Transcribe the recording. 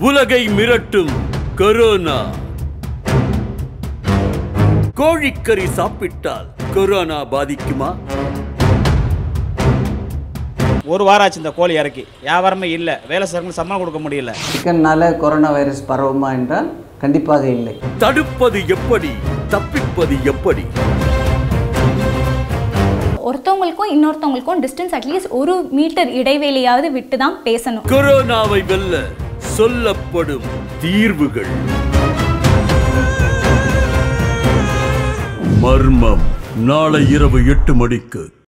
உலகை மிரட்டும் கொரோனா கோழிக்கறி சாப்பிட்டால் கொரோனா பாதிக்குமா ஒரு வாரம் ஆச்சு இந்த கோழி இறக்கி வியாபாரமே இல்லை வேலை செய்யறவங்களுக்கு சம்பளம் கொடுக்க முடியல சிக்கன்னால கொரோனா வைரஸ் பரவுமா என்றால் கண்டிப்பாக இல்லை தடுப்பது எப்படி தப்பிப்பது எப்படி ஒருத்தவங்களுக்கும் இன்னொருத்தவங்களுக்கும் டிஸ்டன்ஸ் அட்லீஸ்ட் ஒரு மீட்டர் இடைவெளியாவது விட்டு தான் பேசணும் கொரோனாவை வெல்ல சொல்லப்படும் தீர்வுகள் மர்மம் நாளை இரவு எட்டு மணிக்கு